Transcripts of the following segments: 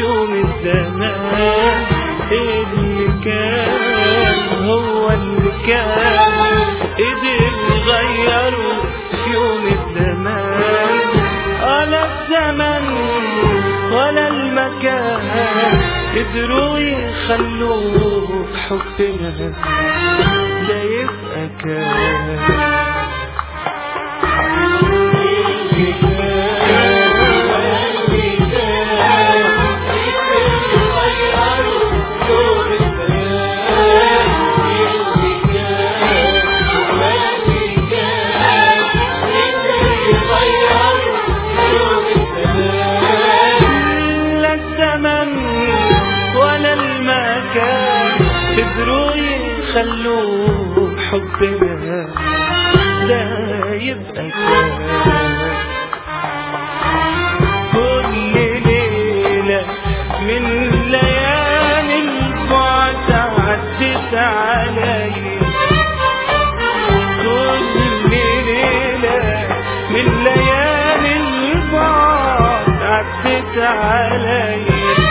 يوم الزمان اللي كان هو اللي كان قدر يغيره في يوم الزمان ولا الزمن ولا المكان قدروا يخلوه حبنا ده يبقى كان لا الزمن ولا المكان قدروا يخلوه حبنا ده يبقى كان كل ليلة من ليالي البعد عدت علي كل ليلة من ليالي البعد عدت علي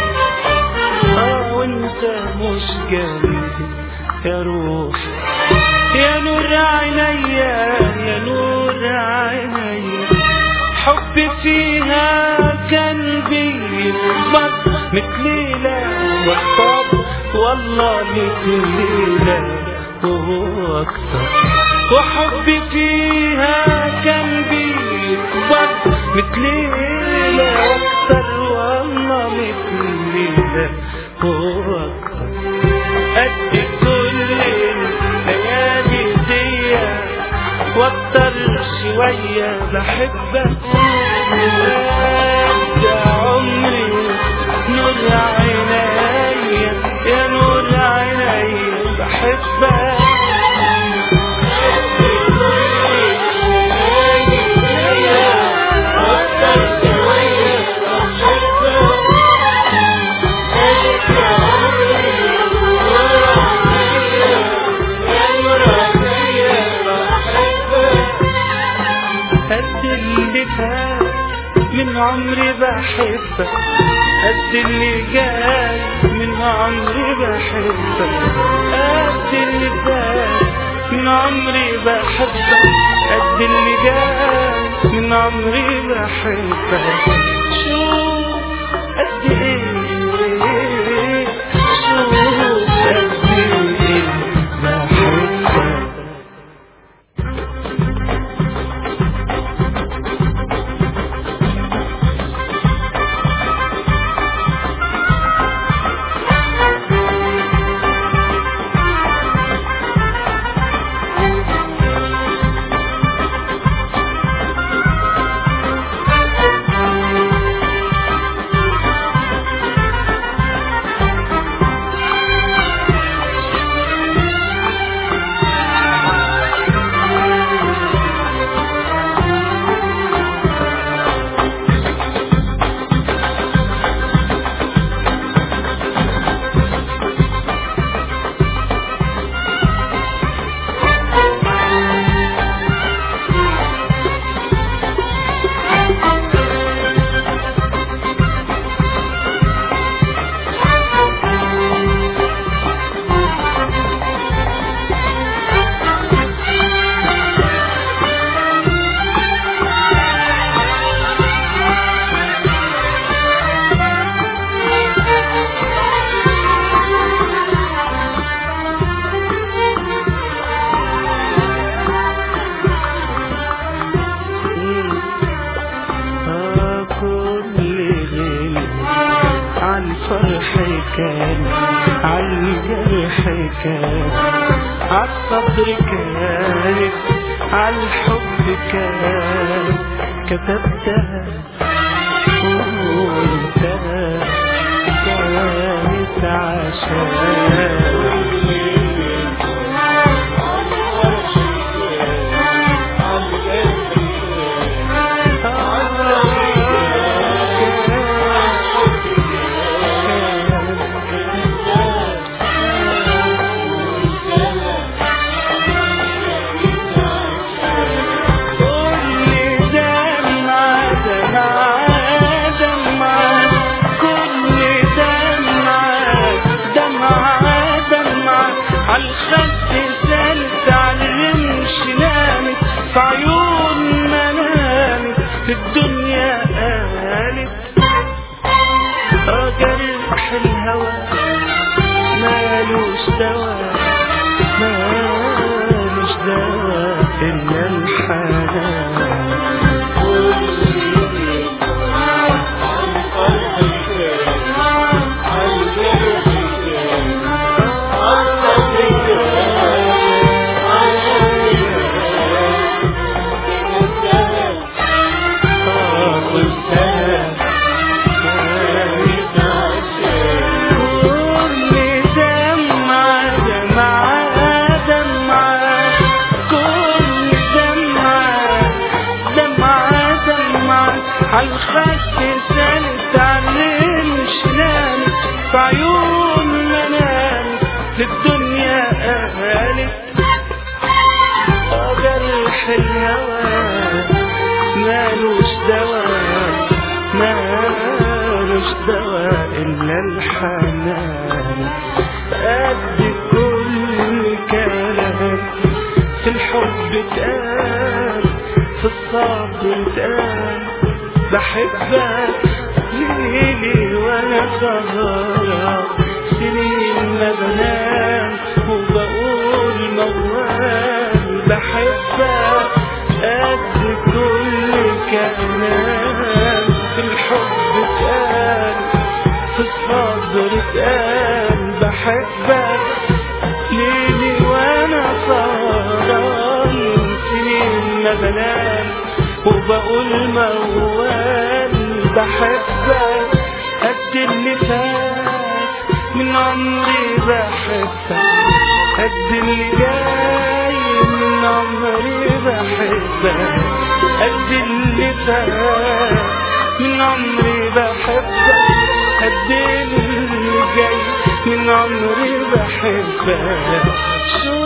اه وانت مش جنبي يا روح يا نور عينيا يا نور عينيا حبي فيها كان بيكبر مثل ليلة واحتار والله مثل ليلة وهو أكتر وحبي فيها كان بيكبر مثل ليلة واكتر والله مثل ليلة وهو أكتر قد كل الليالي دي واكتر شوية بحبك قد عمري نور عينيا يا نور عينيا بحبك قد اللي فات من عمري بحبك قد اللي جاي من عمري بحبك قد اللي فات من عمري بحبك قد اللي جاي من عمري بحبك شوف قد ايه شوف قد ايه بحبك آه كل ليل عالفرح كان عالجرح كان عالصبر كانت عالحب كان كتبتها وانت كانت عشان كل دمعة دمعة دمعة كل عالخد سالت عالرمش نامت في عيون منامت في الدنيا قالت اه جرح الهوى مالوش دواء مالوش دواء إلا الحنان كل دمعة دمعة دمعة كل دمعة دمعة دمعة عالخد سالت عالرمش نامت في عيون منامت للدنيا قالت آه جرح الهوى مالوش دواء مالوش دواء إلا الحنان قد كل كلام في الحب اتقال في الصبر اتقال بحبك ليلي وانا سهران سنين ما بنام وبقول موال بحبك قد كل كلام في الحب اتقال في الصبر اتقال بحبك ليلي وانا سهران سنين ما بنام وبقول موال بحبك قد اللي فات من عمري بحبك قد اللي جاي من عمري بحبك قد اللي فات من عمري بحبك قد اللي جاي من عمري بحبك شو